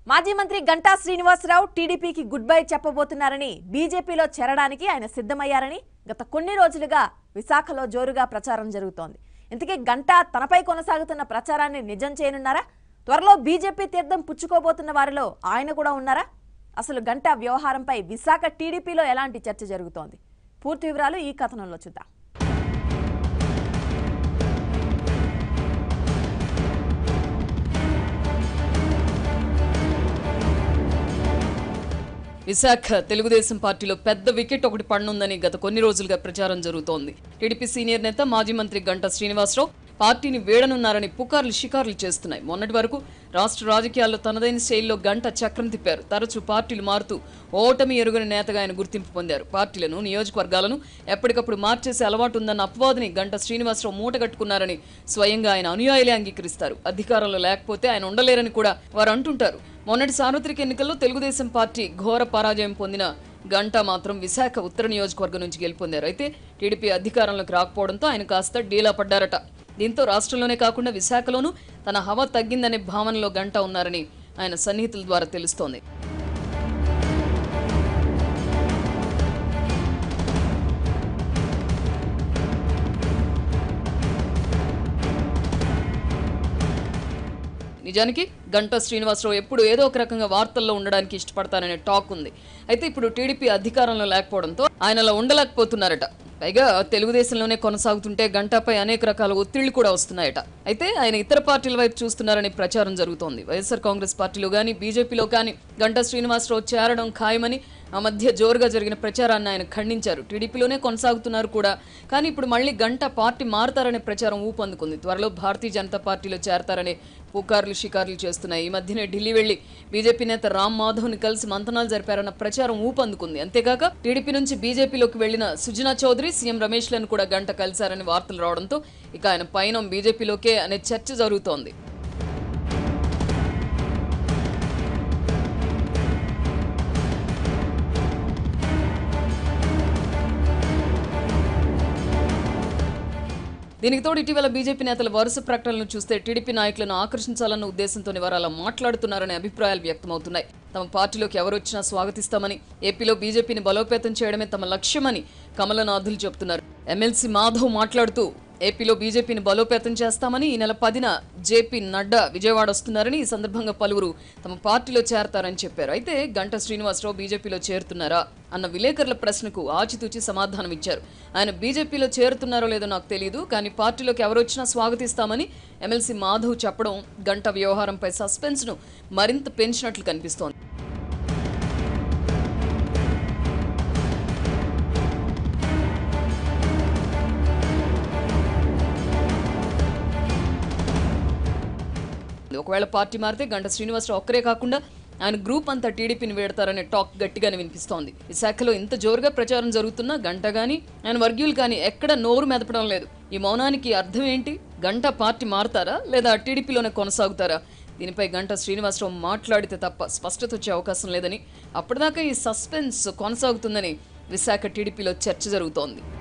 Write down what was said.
మాజీ మంత్రి గంటా శ్రీనివాసరావు టీడీపీకి గుడ్ బై చెప్పబోతున్నారని బీజేపీలో చేరడానికి ఆయన సిద్ధమయ్యారని గత కొన్ని రోజులుగా విశాఖలో జోరుగా ప్రచారం జరుగుతోంది ఇంతకీ గంటా తనపై కొనసాగుతున్న ప్రచారాన్ని నిజం చేయనున్నారా త్వరలో బీజేపీ తీర్థం పుచ్చుకోబోతున్న వారిలో ఆయన కూడా ఉన్నారా అసలు గంటా వ్యవహారంపై విశాఖ టీడీపీలో ఎలాంటి చర్చ జరుగుతోంది పూర్తి వివరాలు ఈ కథనంలో చూద్దాం విశాఖ తెలుగుదేశం పార్టీలో పెద్ద వికెట్ ఒకటి పడనుందని గత కొన్ని రోజులుగా ప్రచారం జరుగుతోంది టీడీపీ సీనియర్ నేత మాజీ మంత్రి గంటా శ్రీనివాసరావు పార్టీని వేడనున్నారని పుకార్లు షికార్లు చేస్తున్నాయి మొన్నటి వరకు రాష్ట్ర రాజకీయాల్లో తనదైన శైలిలో గంట చక్రం తిప్పారు తరచూ పార్టీలు మారుతూ ఓటమి ఎరుగని నేతగా ఆయన గుర్తింపు పొందారు పార్టీలను నియోజకవర్గాలను ఎప్పటికప్పుడు మార్చేసే అలవాటు ఉందన్న అపవాదిని గంట శ్రీనివాసరావు మూటగట్టుకున్నారని స్వయంగా ఆయన అనుయాయులే అంగీకరిస్తారు అధికారంలో లేకపోతే ఆయన ఉండలేరని కూడా వారు అంటుంటారు మొన్నటి సార్వత్రిక ఎన్నికల్లో తెలుగుదేశం పార్టీ ఘోర పరాజయం పొందిన గంట మాత్రం విశాఖ ఉత్తర నియోజకవర్గం నుంచి గెలుపొందారు అయితే టీడీపీ అధికారంలోకి రాకపోవడంతో ఆయన కాస్త డీలా పడ్డారట దీంతో రాష్ట్రంలోనే కాకుండా విశాఖలోనూ తన హవా తగ్గిందనే భావనలో గంట ఉన్నారని ఆయన సన్నిహితుల ద్వారా తెలుస్తోంది నిజానికి గంటా శ్రీనివాసరావు ఎప్పుడు ఏదో ఒక రకంగా వార్తల్లో ఉండడానికి ఇష్టపడతారనే టాక్ ఉంది అయితే ఇప్పుడు టీడీపీ అధికారంలో లేకపోవడంతో ఆయన అలా ఉండలేకపోతున్నారట పైగా తెలుగుదేశంలోనే కొనసాగుతుంటే గంటాపై అనేక రకాల ఒత్తిళ్లు కూడా వస్తున్నాయట అయితే ఆయన ఇతర పార్టీల వైపు చూస్తున్నారని ప్రచారం జరుగుతోంది వైఎస్ఆర్ కాంగ్రెస్ పార్టీలో కానీ బీజేపీలో కానీ గంటా శ్రీనివాసరావు చేరడం ఖాయమని ఆ మధ్య జోరుగా జరిగిన ప్రచారాన్ని ఆయన ఖండించారు టీడీపీలోనే కొనసాగుతున్నారు కూడా కానీ ఇప్పుడు మళ్ళీ గంట పార్టీ మారతారనే ప్రచారం ఊపందుకుంది త్వరలో భారతీయ జనతా పార్టీలో చేరతారనే పుకార్లు షికార్లు చేస్తున్నాయి ఈ మధ్యనే ఢిల్లీ వెళ్లి బీజేపీ నేత రామ్ మాధవ్ని కలిసి మంతనాలు జరిపారన్న ప్రచారం ఊపందుకుంది అంతేకాక టీడీపీ నుంచి బీజేపీలోకి వెళ్లిన సుజనా చౌదరి సీఎం రమేష్ లను కూడా గంట కలిశారని వార్తలు రావడంతో ఇక ఆయన పయనం బీజేపీలోకే అనే చర్చ జరుగుతోంది దీనికి తోడు ఇటీవల బీజేపీ నేతల వరుస ప్రకటనలను చూస్తే టీడీపీ నాయకులను ఆకర్షించాలన్న ఉద్దేశంతోనే వారు అలా మాట్లాడుతున్నారనే అభిప్రాయాలు వ్యక్తమవుతున్నాయి తమ పార్టీలోకి ఎవరొచ్చినా స్వాగతిస్తామని ఏపీలో బీజేపీని బలోపేతం చేయడమే తమ లక్ష్యమని కమలనాథులు చెబుతున్నారు ఎమ్మెల్సీ మాధవ్ మాట్లాడుతూ ఏపీలో బీజేపీని బలోపేతం చేస్తామని ఈ నెల పదిన జేపీ నడ్డా విజయవాడ వస్తున్నారని ఈ సందర్భంగా పలువురు తమ పార్టీలో చేరతారని చెప్పారు అయితే గంట శ్రీనివాసరావు బీజేపీలో చేరుతున్నారా అన్న విలేకరుల ప్రశ్నకు ఆచితూచి సమాధానం ఇచ్చారు ఆయన బీజేపీలో చేరుతున్నారో లేదో నాకు తెలియదు కానీ పార్టీలోకి ఎవరొచ్చినా స్వాగతిస్తామని ఎమ్మెల్సీ మాధవ్ చెప్పడం గంట వ్యవహారంపై సస్పెన్స్ను మరింత పెంచినట్లు కనిపిస్తోంది ఒకవేళ పార్టీ మారితే గంట శ్రీనివాసరావు ఒక్కరే కాకుండా ఆయన గ్రూప్ అంతా టీడీపీని వేడతారనే టాక్ గట్టిగానే వినిపిస్తోంది విశాఖలో ఇంత జోరుగా ప్రచారం జరుగుతున్నా గంట కానీ ఆయన వర్గీయులు కానీ ఎక్కడ నోరు మెదపడం లేదు ఈ మౌనానికి అర్థం ఏంటి గంట పార్టీ మారుతారా లేదా టీడీపీలోనే కొనసాగుతారా దీనిపై గంట శ్రీనివాసరావు మాట్లాడితే తప్ప స్పష్టత వచ్చే అవకాశం లేదని అప్పటిదాకా ఈ సస్పెన్స్ కొనసాగుతుందని విశాఖ టీడీపీలో చర్చ జరుగుతోంది